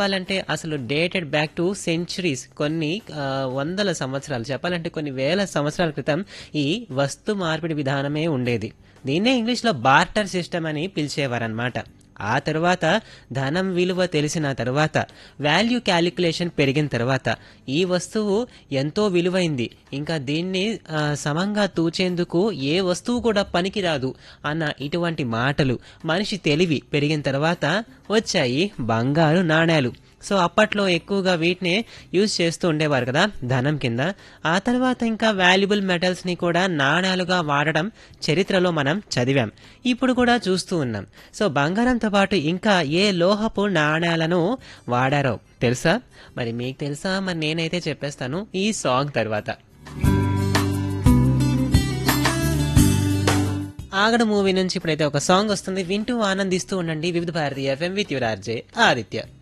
చెప్పాలంటే అసలు dated back to centuries కొన్ని ఆ, వందల సంవత్సరాలు చెప్పాలంటే కొన్ని వేల సంవత్సరాల క్రితం ఈ వస్తు మార్పిడి విధానమే ఉండేది దీన్నే ఇంగ్లీష్లో బార్టర్ సిస్టమ్ అని పిలిచేవారనమాట ఆ తర్వాత ధనం విలువ తెలిసిన తర్వాత వాల్యూ క్యాలిక్యులేషన్ పెరిగిన తర్వాత ఈ వస్తువు ఎంతో విలువైంది ఇంకా దీన్ని ఆ, సమంగా తూచేందుకు ఏ వస్తువు కూడా పనికిరాదు అన్న ఇటువంటి మాటలు మనిషి తెలివి పెరిగిన తర్వాత వచ్చాయి బంగారు నాణేలు సో అప్పట్లో ఎక్కువగా వీటినే యూజ్ చేస్తూ ఉండేవారు కదా ధనం కింద ఆ తర్వాత ఇంకా వాల్యుబుల్ మెటల్స్ని కూడా నాణాలుగా వాడడం చరిత్రలో మనం చదివాం ఇప్పుడు కూడా చూస్తూ ఉన్నాం సో బంగారంతో పాటు ఇంకా ఏ లోహపు నాణాలను వాడారో తెలుసా మరి మీకు తెలుసా మరి నేనైతే చెప్పేస్తాను ఈ సాంగ్ తర్వాత ఆగడ మూవీ నుంచి ఇప్పుడైతే ఒక సాంగ్ వస్తుంది వింటూ ఆనందిస్తూ ఉండండి Vividh Bharati FM with your RJ Aditya